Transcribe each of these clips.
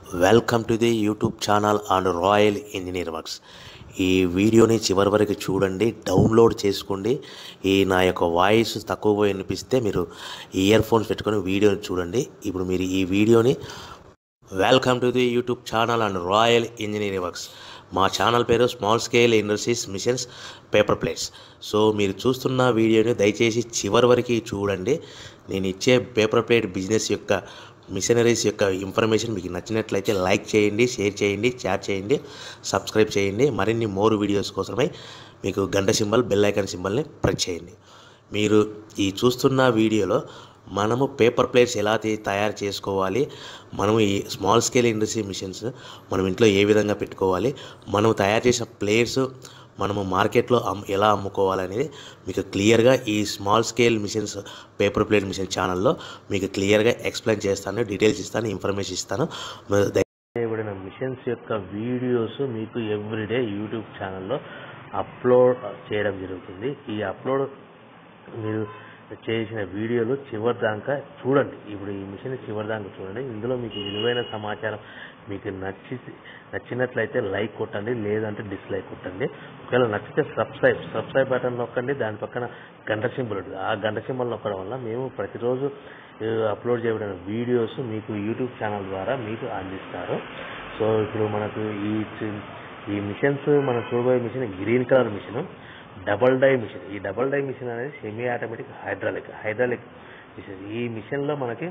welcome to the YouTube channel and royal engineer works ఈ వీడియోని చివరి వరకు చూడండి డౌన్లోడ్ చేసుకోండి ఈ నా యొక్క వాయిస్ తక్కువ వినిపిస్తే మీరు ఇయర్ ఫోన్స్ పెట్టుకొని వీడియోని చూడండి ఇప్పుడు మీరు ఈ వీడియోని welcome to the YouTube channel and royal engineering works మా ఛానల్ పేరు small scale industries machines paper plates so మీరు చూస్తున్న వీడియోని దయచేసి చివరి వరకు చూడండి నేను ఇచ్చే పేపర్ ప్లేట్ బిజినెస్ యొక్క మిషనరీస్ యొక్క ఇన్ఫర్మేషన్ మీకు నచ్చినట్లయితే లైక్ చేయండి షేర్ చేయండి షేర్ చేయండి సబ్స్క్రైబ్ చేయండి మరిన్ని మోర్ వీడియోస్ కోసమై మీకు గంట సింబల్ బెల్ ఐకాన్ సింబల్ని ప్రెస్ చేయండి మీరు ఈ చూస్తున్న వీడియోలో మనము పేపర్ ప్లేట్స్ ఎలా తీ- తయారు చేసుకోవాలి మనము ఈ స్మాల్ స్కేల్ ఇండస్ట్రీ మిషన్స్ మనం ఇంట్లో ఏ విధంగా పెట్టుకోవాలి మనం తయారు చేసిన ప్లేట్స్ మనము మార్కెట్లో అమ్ ఎలా అమ్ముకోవాలనేది మీకు క్లియర్గా ఈ small scale machines paper plate machine ఛానల్లో మీకు క్లియర్గా ఎక్స్ప్లెయిన్ చేస్తాను డీటెయిల్స్ ఇస్తాను ఇన్ఫర్మేషన్ ఇస్తాను మీరు దయ- చేయబడిన మిషన్స్ యొక్క వీడియోస్ మీకు ఎవ్రీడే యూట్యూబ్ ఛానల్లో అప్లోడ్ చేయడం జరుగుతుంది ఈ అప్లోడ్ మీరు చేసిన వీడియోలు చివరి దాకా చూడండి ఇప్పుడు ఈ మిషన్ చివరి దాకా చూడండి ఇందులో మీకు విలువైన సమాచారం మీకు నచ్చి నచ్చినట్లయితే లైక్ కొట్టండి లేదంటే డిస్లైక్ కొట్టండి ఒకవేళ నచ్చితే సబ్స్క్రైబ్ సబ్స్క్రైబ్ బటన్ నొక్కండి దాని పక్కన గంట సింబల్ ఉంటుంది ఆ గంట సింబల్ నొక్కడం వల్ల మేము ప్రతిరోజు ఆ, అప్లోడ్ చేయబడిన వీడియోస్ మీకు యూట్యూబ్ ఛానల్ ద్వారా మీకు అందిస్తారు సో ఇప్పుడు మనకు ఈ చి- ఈ మిషన్స్ మనం చూడబోయే machine green colour machine double die machine ఈ డబల్ డై మిషన్ అనేది semi automatic hydraulic hydraulic machine ఈ మిషన్లో మనకి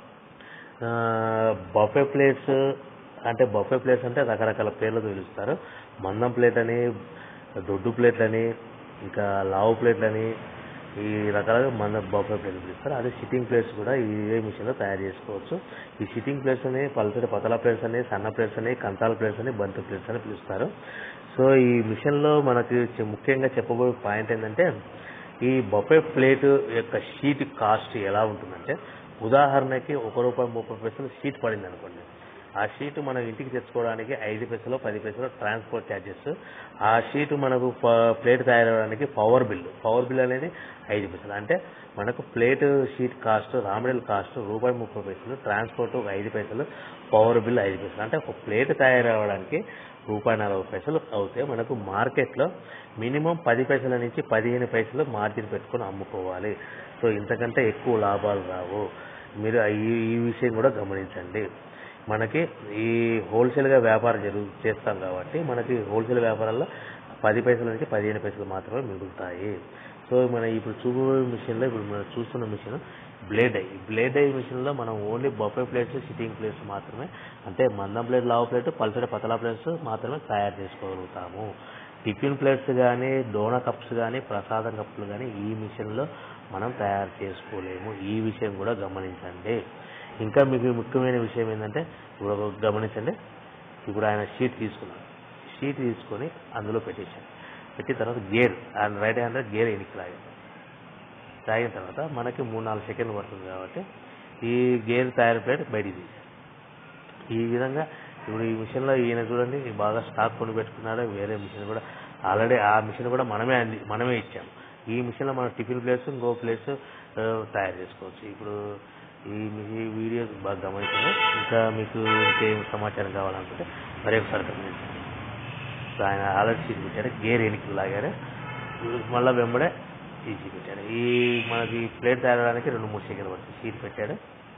బఫే ప్లేట్స్ అంటే బఫే ప్లేట్స్ అంటే రకరకాల పేర్లతో పిలుస్తారు మందం ప్లేట్ అని దొడ్డు ప్లేట్ అని ఇంకా లావు ప్లేట్ అని ఈ రకాలుగా మన బఫే ప్లేట్లు పిలుస్తారు అదే సిట్టింగ్ ప్లేట్స్ కూడా ఇదే మిషన్లో తయారు చేసుకోవచ్చు ఈ సిట్టింగ్ ప్లేట్స్ అని పల్సటి పతల ప్లేట్స్ అని సన్న ప్లేట్స్ అని కంతాల ప్లేట్స్ అని బంతి ప్లేట్స్ అని పిలుస్తారు సో ఈ మిషన్లో మనకి చె- ముఖ్యంగా చెప్పబోయే పాయింట్ ఏంటంటే ఈ బొఫే ప్లేట్ యొక్క షీట్ కాస్ట్ ఎలా ఉంటుందంటే ఉదాహరణకి ఒక రూపాయి ముప్పై పైసలు షీట్ పడింది అనుకోండి ఆ షీట్ మనం ఇంటికి తెచ్చుకోవడానికి ఐదు పైసలు పది పైసలు ట్రాన్స్పోర్ట్ ఛార్జెస్ ఆ షీట్ మనకు ప- ప్లేట్ తయారవడానికి పవర్ బిల్ పవర్ బిల్ అనేది ఐదు పైసలు అంటే మనకు plate sheet cost raw material cost రూపాయి ముప్పై పైసలు ట్రాన్స్పోర్ట్ ఒక ఐదు పైసలు పవర్ బిల్ ఐదు పైసలు అంటే ఒక ప్లేట్ తయారవడానికి రూపాయి నలభై పైసలు అవుతే మనకు మార్కెట్లో మినిమం పది పైసల నుంచి పదిహేను పైసలు మార్జిన్ పెట్టుకొని అమ్ముకోవాలి సో ఇంతకంటే ఎక్కువ లాభాలు రావు మీరు ఈ ఈ విషయం కూడా గమనించండి మనకి ఈ హోల్సేల్గా వ్యాపారం జరుగు చేస్తాం కాబట్టి మనకి హోల్సేల్ వ్యాపారాల్లో పది పైసల నుంచి పదిహేను పైసలు మాత్రమే మిగులుతాయి సో మన ఇప్పుడు చూపబోయే మిషన్లో ఇప్పుడు మనం చూస్తున్న machine blade I blade I మిషన్లో మనం only buffet plates sitting plates మాత్రమే అంటే మందం ప్లేట్ లావు ప్లేట్ పల్సటి పతలా ప్లేట్స్ మాత్రమే తయారు చేసుకోగలుగుతాము టిఫిన్ ప్లేట్స్ కానీ డోనా కప్స్ కానీ ప్రసాదం కప్పులు కానీ ఈ మిషన్లో మనం తయారు చేసుకోలేము ఈ విషయం కూడా గమనించండి ఇంకా మీకు ముఖ్యమైన విషయం ఏంటంటే ఇప్పుడు ఒక గమనించండి ఇప్పుడు ఆయన షీట్ తీసుకున్నాడు షీట్ తీసుకొని అందులో పెట్టేశాడు పెట్టిన తర్వాత గేర్ ఆయన రైట్ హ్యాండ్ గేర్ ఎనికి లాగాడు తాగిన తర్వాత మనకి మూడు నాలుగు సెకండ్లు పడుతుంది కాబట్టి ఈ గేర్ తయారు ప్లేట్ బయటికి తీసాడు ఈ విధంగా ఇప్పుడు ఈ మిషన్లో ఈయన చూడండి ఈ బాగా స్టాక్ కొని పెట్టుకున్నాడు వేరే మిషన్ కూడా ఆల్రెడీ ఆ మిషన్ కూడా మనమే అంది మనమే ఇచ్చాం ఈ మిషన్లో మనం టిఫిన్ ప్లేట్స్ ఇంకో ప్లేట్స్ తయారు చేసుకోవచ్చు ఇప్పుడు ఈ మీ- ఈ వీడియో బాగా గమనించండి ఇంకా మీకు ఇంకేం సమాచారం కావాలనుకుంటే మరి ఒకసారి గమనించండి సో ఆయన ఆల్రెడీ సీట్ పెట్టారు గేర్ ఎనికి లాగారు మళ్ళీ వెంబడే ఈజీ పెట్టాడు ఈ మనకి ప్లేట్ తయారడానికి రెండు మూడు సెకండ్లు పడుతుంది సీట్ పెట్టాడు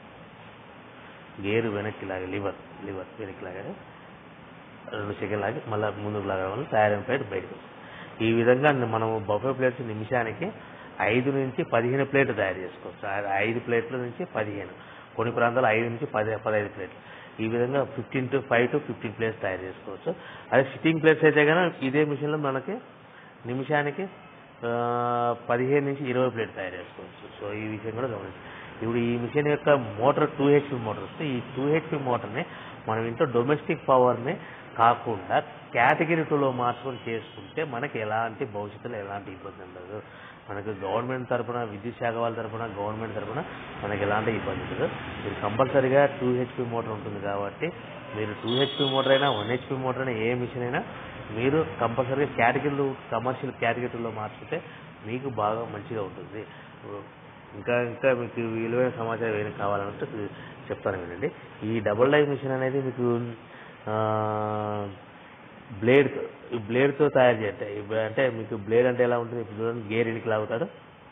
గేరు వెనక్కి లాగా లివర్ లివర్ వెనక్కి లాగాడు రెండు సెకండ్ లాగి మళ్ళీ ముందుకు లాగడం వల్ల తయారైన ప్లేట్ బయటకు వస్తుంది ఈ విధంగా మనం బఫే ప్లేట్స్ నిమిషానికి ఐదు నుంచి పదిహేను ప్లేట్లు తయారు చేసుకోవచ్చు ఆ ఐదు ప్లేట్ల నుంచి పదిహేను కొన్ని ప్రాంతాలు ఐదు నుంచి పది పదహైదు ప్లేట్లు ఈ విధంగా fifteen to five to fifteen plates తయారు చేసుకోవచ్చు అదే సిట్టింగ్ ప్లేట్స్ అయితే కనుక ఇదే మిషన్లో మనకి నిమిషానికి ఆ, పదిహేను నుంచి ఇరవై ప్లేట్ తయారు చేసుకోవచ్చు సో ఈ విషయం కూడా గమనించాలి ఇప్పుడు ఈ మిషన్ యొక్క మోటార్ టూ హెచ్పి మోటార్ వస్తే ఈ టూ హెచ్పి మోటార్ని మనం ఇంట్లో డొమెస్టిక్ పవర్ని కాకుండా కేటగిరీ టూలో మార్చుకొని చేసుకుంటే మనకి ఎలాంటి భవిష్యత్తులో ఎలాంటి ఇబ్బంది ఉండదు మనకు గవర్నమెంట్ తరపున విద్యుత్ శాఖ వాళ్ళ తరపున గవర్నమెంట్ తరపున మనకి ఎలాంటి ఇబ్బంది ఉండదు మీరు కంపల్సరీగా టూ హెచ్పి మోటార్ ఉంటుంది కాబట్టి మీరు టూ హెచ్పి మోటార్ అయినా వన్ హెచ్పి మోటార్ అయినా ఏ మిషన్ అయినా మీరు కంపల్సరీగా కేటగిరీలు కమర్షియల్ కేటగిరీలో మార్చితే మీకు బాగా మంచిగా ఉంటుంది ఇంకా ఇంకా మీకు విలువైన సమాచారం ఏమైనా కావాలంటే చెప్తాను వినండి ఈ డబుల్ డై మిషన్ అనేది మీకు బ్లేడ్ ఈ బ్లేడ్తో తయారు చేస్తాయి ఇవి అంటే మీకు బ్లేడ్ అంటే ఎలా ఉంటుంది ఇప్పుడు చూడండి గేర్ ఇడికి లాగుతాడు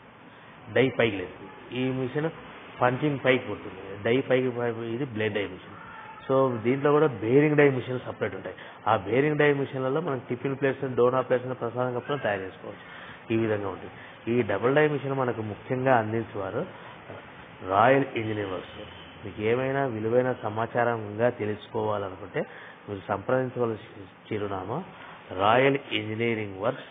డై పైకి లేదు ఈ మిషన్ పంచింగ్ పైకి ఉంటుంది డై పైకి పై- ఇది బ్లేడ్ డై మిషన్ సో దీంట్లో కూడా బేరింగ్ డై మిషన్ సపరేట్ ఉంటాయి ఆ బేరింగ్ డై మిషన్లలో మనం టిఫిన్ ప్లేట్స్ డోనా ప్లేట్స్ ప్రసాదం కప్పులను తయారు చేసుకోవచ్చు ఈ విధంగా ఉంటుంది ఈ డబుల్ డై మిషన్ మనకు ముఖ్యంగా అందించేవారు రాయల్ ఇంజనీర్ వర్క్స్ మీకు ఏమైనా విలువైన సమాచారంగా తెలుసుకోవాలనుకుంటే మీరు సంప్రదించవలసిన చిరునామా royal engineering works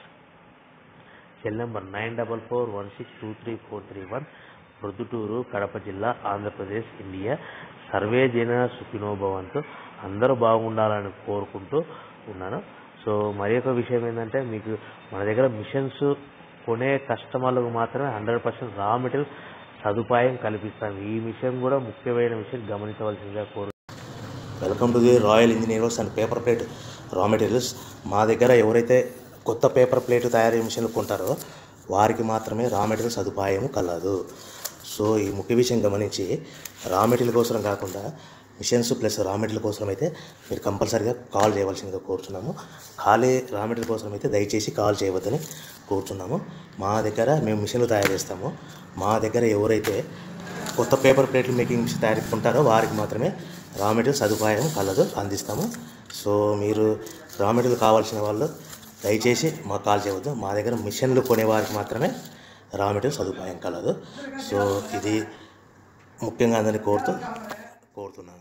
cell number nine double four one six two three four three one Proddatur Kadapa జిల్లా ఆంధ్రప్రదేశ్ ఇండియా సర్వే జన సుఖినోభవంతు అందరూ బాగుండాలని కోరుకుంటూ ఉన్నాను సో మరి ఒక విషయం ఏంటంటే మీకు మన దగ్గర మిషన్స్ కొనే కస్టమర్లకు మాత్రమే హండ్రెడ్ పర్సెంట్ రా మెటీరియల్ సదుపాయం కల్పిస్తాం ఈ విషయం కూడా ముఖ్యమైన విషయం గమనించవలసిందిగా కోరు welcome to the royal engineers and paper plate raw materials మా దగ్గర ఎవరైతే కొత్త పేపర్ ప్లేట్ తయారీ మిషన్లు కొంటారో వారికి మాత్రమే రా మెటీరియల్ సదుపాయం కలదు సో ఈ ముఖ్య విషయం గమనించి రా మెటీరియల్ కోసం కాకుండా మిషన్స్ ప్లస్ రా మెటీరియల్ కోసం అయితే మీరు కంపల్సరీగా కాల్ చేయవలసిందిగా కోరుతున్నాము ఖాళీ రా మెటీరియల్ కోసం అయితే దయచేసి కాల్ చేయవద్దని కోరుతున్నాము మా దగ్గర మేము మిషన్లు తయారు చేస్తాము మా దగ్గర ఎవరైతే కొత్త పేపర్ ప్లేట్లు మేకింగ్ మిషన్ తయారు కొంటారో వారికి మాత్రమే రా మెటీరియల్ సదుపాయం కలదు అందిస్తాము సో మీరు రా మెటీరియల్ కావాల్సిన వాళ్ళు దయచేసి మాకు కాల్ చేయవద్దు మా దగ్గర మిషన్లు కొనే వారికి మాత్రమే రా మెటీరియల్ సదుపాయం కలదు సో ఇది ముఖ్యంగా అందరినీ కోరుతూ కోరుతున్నాను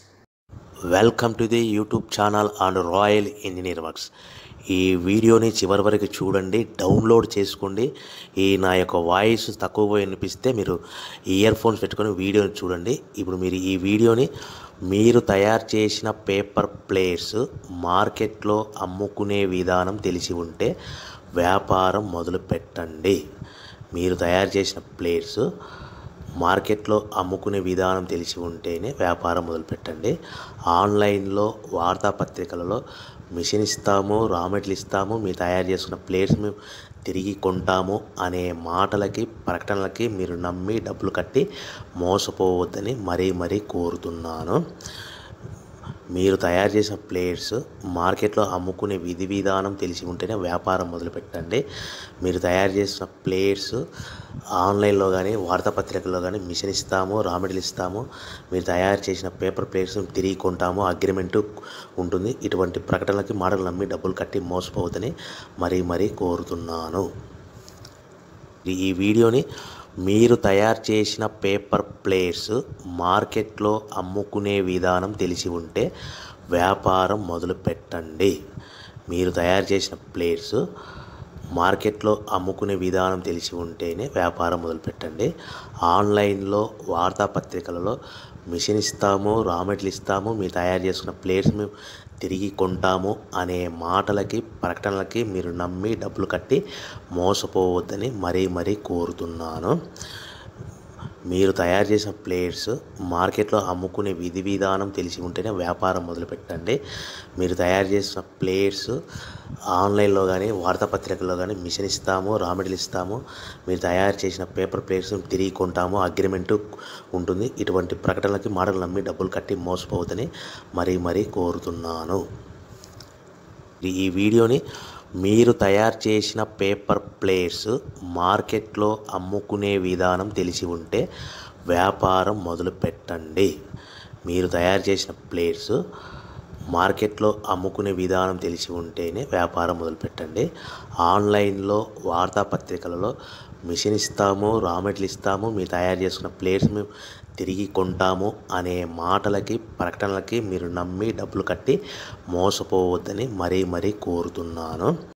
welcome to the YouTube channel and royal engineer works ఈ వీడియోని చివరి వరకు చూడండి డౌన్లోడ్ చేసుకోండి ఈ నా యొక్క వాయిస్ తక్కువగా వినిపిస్తే మీరు ఇయర్ ఫోన్స్ పెట్టుకొని వీడియోని చూడండి ఇప్పుడు మీరు ఈ వీడియోని మీరు తయారు చేసిన పేపర్ ప్లేట్స్ మార్కెట్లో అమ్ముకునే విధానం తెలిసి ఉంటే వ్యాపారం మొదలు పెట్టండి మీరు తయారు చేసిన ప్లేట్స్ మార్కెట్లో అమ్ముకునే విధానం తెలిసి ఉంటేనే వ్యాపారం మొదలుపెట్టండి ఆన్లైన్లో వార్తాపత్రికలలో మిషన్ ఇస్తాము రా మెటీరియల్ ఇస్తాము మీరు తయారు చేసుకున్న ప్లేట్స్ మేము తిరిగి కొంటాము అనే మాటలకి ప్రకటనలకి మీరు నమ్మి డబ్బులు కట్టి మోసపోవద్దని మరీ మరీ కోరుతున్నాను మీరు తయారు చేసిన ప్లేట్స్ మార్కెట్లో అమ్ముకునే విధి విధానం తెలిసి ఉంటేనే వ్యాపారం మొదలుపెట్టండి మీరు తయారు చేసిన ప్లేట్స్ ఆన్లైన్లో కానీ వార్తాపత్రికల్లో కానీ మిషన్ ఇస్తాము రా మెటీరియల్ ఇస్తాము మీరు తయారు చేసిన పేపర్ ప్లేట్స్ తిరిగి కొంటాము అగ్రిమెంట్ ఉంటుంది ఇటువంటి ప్రకటనలకి మాటలు నమ్మి డబ్బులు కట్టి మోసపోవద్దని మరీ మరీ కోరుతున్నాను ఈ వీడియోని మీరు తయారు చేసిన పేపర్ ప్లేట్స్ మార్కెట్లో అమ్ముకునే విధానం తెలిసి ఉంటే వ్యాపారం మొదలు పెట్టండి మీరు తయారు చేసిన ప్లేట్స్ మార్కెట్లో అమ్ముకునే విధానం తెలిసి ఉంటేనే వ్యాపారం మొదలుపెట్టండి ఆన్లైన్లో వార్తాపత్రికలలో మిషన్ ఇస్తాము రా మెటీరియల్ ఇస్తాము మీరు తయారు చేసుకున్న ప్లేట్స్ మేము తిరిగి కొంటాము అనే మాటలకి ప్రకటనలకి మీరు నమ్మి డబ్బులు కట్టి మోసపోవద్దని మరీ మరీ కోరుతున్నాను మీరు తయారు చేసిన ప్లేట్స్ మార్కెట్లో అమ్ముకునే విధి విధానం తెలిసి ఉంటేనే వ్యాపారం మొదలుపెట్టండి మీరు తయారు చేసిన ప్లేట్స్ ఆన్లైన్లో కానీ వార్తాపత్రికల్లో కానీ మిషన్ ఇస్తాము రా మెటీరియల్ ఇస్తాము మీరు తయారు చేసిన పేపర్ ప్లేట్స్ తిరిగి కొంటాము అగ్రిమెంట్ ఉంటుంది ఇటువంటి ప్రకటనలకి మాటలు నమ్మి డబ్బులు కట్టి మోసపోవద్దని మరీ మరీ కోరుతున్నాను ఈ వీడియోని మీరు తయారు చేసిన పేపర్ ప్లేట్స్ మార్కెట్లో అమ్ముకునే విధానం తెలిసి ఉంటే వ్యాపారం మొదలు పెట్టండి మీరు తయారు చేసిన ప్లేట్స్ మార్కెట్లో అమ్ముకునే విధానం తెలిసి ఉంటేనే వ్యాపారం మొదలుపెట్టండి ఆన్లైన్లో వార్తాపత్రికలలో మిషన్ ఇస్తాము రా మెటీరియల్ ఇస్తాము మీరు తయారు చేసుకున్న ప్లేట్స్ మేము తిరిగి కొంటాము అనే మాటలకి ప్రకటనలకి మీరు నమ్మి డబ్బులు కట్టి మోసపోవద్దని మరీ మరీ కోరుతున్నాను